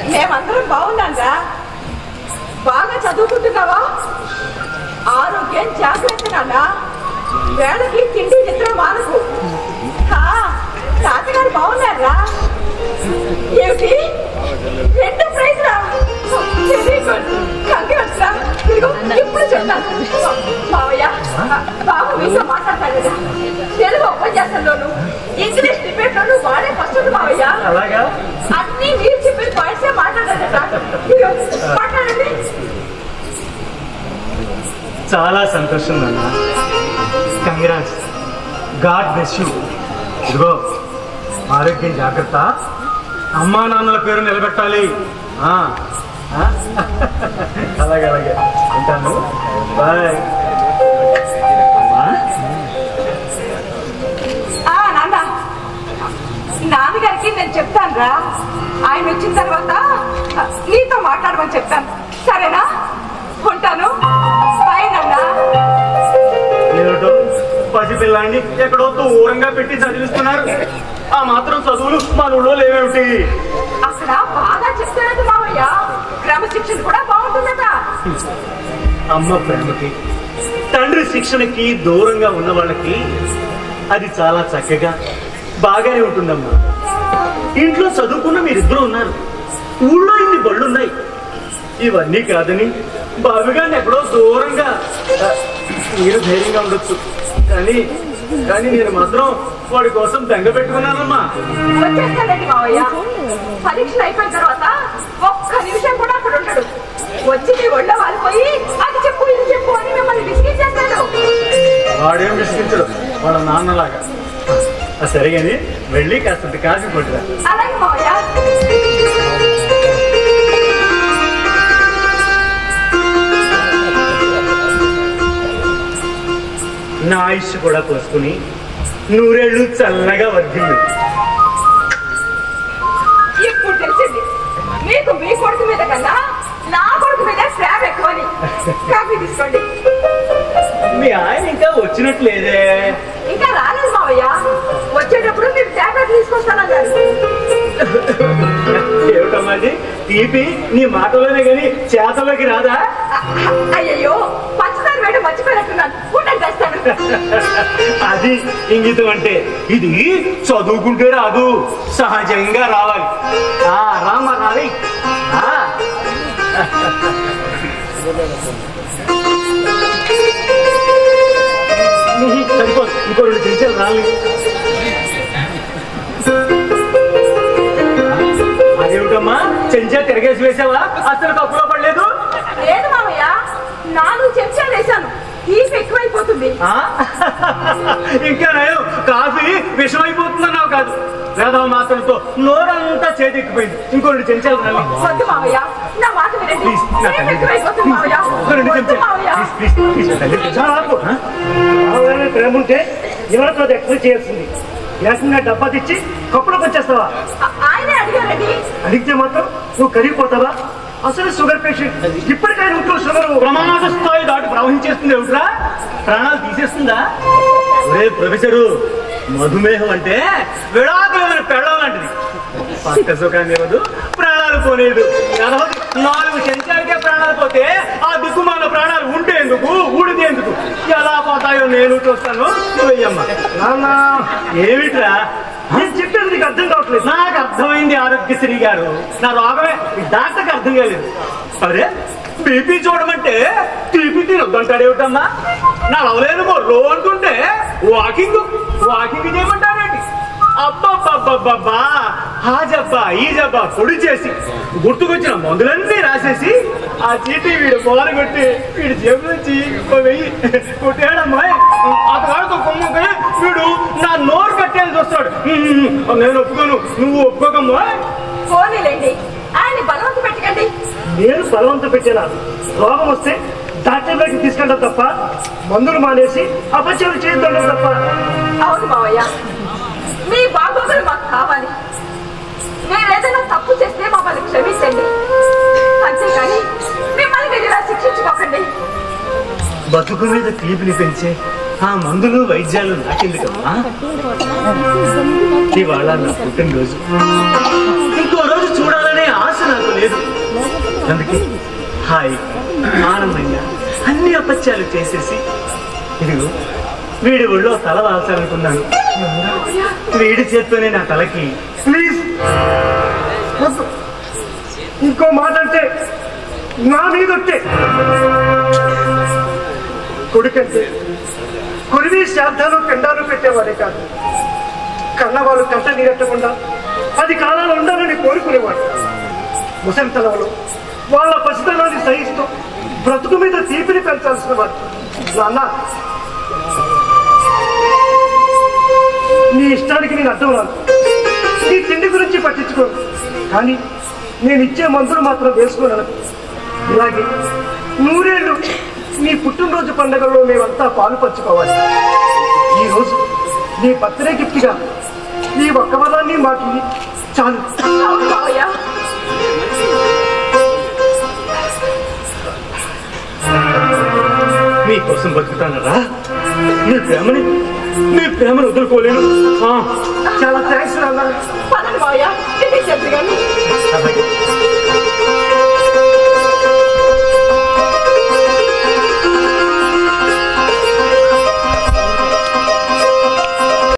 మేమందరం బాగున్నాంరా బాగా చదువుకుంటున్నావా ఆరోగ్యం జాగ్రత్త నాన్న వేళకి తిండి నిద్ర మానకు హా, తాతగారు బాగున్నారా ఏమిటి రెండు ప్రైజ్ రా వెరీ గుడ్ కంగ్రాట్స్ రా ఇదిగో ఇప్పుడు చెప్తాను మావయ్య బాబు మీతో మాట్లాడతాడు కదా తెలుగు ఉపన్యాసంలోను ఇంగ్లీష్ డిబేట్ లోను వాడే ఫస్ట్ ఉంది మావయ్య అలాగా అన్ని మీరు చెప్పిన పాయింట్సే మాట్లాడారట ఇదిగో, మాట్లాడండి చాలా సంతోషం నాన్న కంగ్రాట్స్ గాడ్ బ్లెస్ యూ ఇదిగో ఆరోగ్యం జాగ్రత్త అమ్మా నాన్నల పేరు నిలబెట్టాలి ఆ, ఆ? అలాగే అలాగే ఉంటాను బాయ్ అమ్మా ఆ నాన్న నాన్నగారికి నేను చెప్తాను రా ఆయన వచ్చిన తర్వాత నీతో మాట్లాడమని చెప్తాను సరేనా ఉంటాను బాయ్ నాన్న ఏమిటో పసిపిల్లాన్ని ఎక్కడో దూరంగా పెట్టి చదివిస్తున్నారు ఆ మాత్రం చదువులు మన ఊళ్ళో లేవేమిటి అక్కడ బాగా చెప్తారట మావయ్య క్రమశిక్షణ కూడా బాగుంటుందట అమ్మ ప్రేమకి తండ్రి శిక్షణకి దూరంగా ఉన్న వాళ్ళకి అది చాలా చక్కగా బాగానే ఉంటుందమ్మా ఇంట్లో చదువుకున్న మీరిద్దరూ ఉన్నారు ఊళ్ళో ఇన్ని బళ్ళున్నాయి ఇవన్నీ కాదని బాబుగారిని ఎక్కడో దూరంగా ఆ, మీరు ధైర్యంగా ఉండొచ్చు కానీ కానీ నేను మాత్రం వాడి కోసం బెంగ పెట్టుకున్నానమ్మా వచ్చేస్తాడండి మావయ్య పరీక్షలు అయిపోయిన తర్వాత ఒక్క నిమిషం కూడా అక్కడ ఉంటాడు వచ్చి మీ ఒళ్ళో వాలిపోయి అది చెప్పు ఇది చెప్పు అని మిమ్మల్ని విసిగించేస్తాడు వాడేం విసిగించడు వాళ్ళ నాన్నలాగా ఆ, సరే కానీ వెళ్ళి కాస్త కాఫీ కొట్టురా అలాగే మావయ్య నా ఆయుష్ కూడా పోసుకుని నూరేళ్ళు చల్లగా వర్ధిల్లు ఇప్పుడు తెలిసింది మీకు మీ కొడుకు మీద కన్నా నా కొడుకు మీద ప్రేమ ఎక్కువని కాఫీ తీసుకోండి మీ ఆయన ఇంకా వచ్చినట్లేదే ఇంకా రాలేదు మావయ్య వచ్చేటప్పుడు మీరు టాబ్లెట్ తీసుకొస్తానన్నారు ఏమిటమ్మా అది తీపి నీ మాటలోనే గాని చేతలోకి రాదా అయ్యయ్యో పంచదార వేయడం మర్చిపోయినట్టున్నాను ఉండండి తెస్తాను అది ఇంగితం అంటే ఇది చదువుకుంటే రాదు సహజంగా రావాలి ఆ రామ రావి ఆ. సరిపోదు ఇంకో రెండు చెంచాలు రాలి అదేమిటమ్మా చెంచా తిరగేసి వేసావా అసలు కప్పులో పడలేదు లేదు మావయ్య నాలుగు చెంచాలు వేశాను తీపి ఎక్కువైపోతుంది ఆ? ఇంకా నేను కాఫీ విషమైపోతుందన్నావు కాదు వేదవ మాత్రంతో నోరంతా చేతికిపోయింది ఇంకో రెండు చెంచాలు రాలి వద్దు మావయ్య నా మాట వినండి ప్లీజ్ నా తీపి తల్లి ఎక్కువైపోతుంది మావయ్య ఒక రెండు వద్దు చెంచాలు మావయ్య ప్లీజ్ ప్లీజ్ ప్లీజ్ తల్లి చాలా ఆపు. ఆ? ఆవిడ ప్రేమ ఉంటే ఎవరితో అది ఎక్స్ప్రెస్ చేయాల్సింది ఏకంగా డబ్బా తెచ్చి కప్పులోకి వచ్చేస్తావా ఆ- ఆయనే అడిగారండి అడిగితే మాత్రం నువ్వు కరిగిపోతావా అసలు షుగర్ పేషెంట్ ఇప్పటికైనా ఇంట్లో షుగర్ ప్రమాద స్థాయి దాటి ప్రవహించేస్తుంది ఏమిట్రా ప్రాణాలు తీసేస్తుందా ఒరే ప్రొఫెసరు మధుమేహం అంటే విడాకులమైన పెళ్ళం లాంటిది పక్క సుఖాన్ని ఇవ్వదు ప్రాణాలు పోనేదు కాబట్టి నాలుగు చెంచాలకే ప్రాణాలు పోతే ఆ దిక్కుమాల ప్రాణాలు ఉంటే ఎందుకు ఊడితే ఎందుకు ఎలా పోతాయో నేను చూస్తాను నువ్వయ్యమ్మ నాన్న ఏమిట్రా నేను చెప్పేది నీకు అర్థం కావట్లేదు నాకు అర్థమైంది ఆరోగ్యశ్రీ గారు నా రోగమే ఈ డాక్టర్కి అర్థం కాలేదు అరే బీపీ చూడమంటే టీపీ తినొద్దంటాడేమిటమ్మా నా లవలేదు మొర్రో అంటుంటే వాకింగ్ వాకింగ్ చేయమంటారేంటి అబ్బబ్బబ్బబ్బబ్బా ఆ జబ్బా ఈ జబ్బా పొడి చేసి గుర్తుకొచ్చిన మందులన్నీ రాసేసి ఆ చీటీ వీడు మొదలు కొట్టి వీడి జేబు నుంచి ఓ వెయ్యి కొట్టాడమ్మా అతగాడితో కొమ్ముకొని వీడు నా నోరు కట్టేది చూస్తాడు "ఉమ్, నేను ఒప్పుకోను నువ్వు ఒప్పుకోకమ్మా పోనీలేండి ఆయన్ని బలవంత పెట్టకండి నేను బలవంత పెట్టినా రోగం వస్తే డాక్టర్ దగ్గరికి తీసుకెళ్ళడం తప్ప మందులు మానేసి అపచారం చేయడం తప్ప అవును మావయ్య మీ బాగోగులు మాకు కావాలి మీరు ఏదైనా తప్పు చేస్తే మమ్మల్ని క్షమించండి అంతేగాని మిమ్మల్ని మీరు ఇలా శిక్షించుకోకండి బతుకు మీద తీపిని పెంచే ఆ మందులు వైద్యాలు నాకెందుకమ్మా ఇవాళ నా పుట్టినరోజు ఇంకో రోజు చూడాలనే ఆశ నాకు లేదు అపత్యాలు చేసేసి ఇదిగో వీడి ఒళ్ళో తల వాల్చాలనుకున్నాను వీడి చేత్తోనే నా తలకి ప్లీజ్ వద్దు ఇంకో మాట అంటే నా మీదొట్టే కొడుకంటే కొరివి శ్రాద్ధాలు పిండాలు పెట్టేవాడే కాదు కన్నవాళ్ళు కంట నీరెట్టకుండా పది కాలాలు ఉండాలని కోరుకునేవాడు ముసలితనంలో వాళ్ళ పసితనాన్ని సహిస్తూ బ్రతుకు మీద తీపిని పెంచాల్సిన వాడు నాన్న నీ ఇష్టానికి నేను అడ్డం రాను నీ తిండి గురించి పట్టించుకోను కానీ నేను ఇచ్చే మందులు మాత్రం వేసుకోను ఇలాగే నూరేళ్ళు నీ పుట్టినరోజు పండుగలో మేమంతా పాలు పంచుకోవాలి ఈ రోజు నీ బర్త్డే గిఫ్ట్గా ఈ ఒక్క వరాన్ని మాకు ఇయ్యి. చాలు అవును మావయ్య మీకోసం బతుకుతానరా మీ ప్రేమని మీ ప్రేమను వదులుకోలేను ఆ, చాలా థ్యాంక్స్ నాన్న పదండి మావయ్య టిఫిన్ చేద్దరు కానీ అలాగే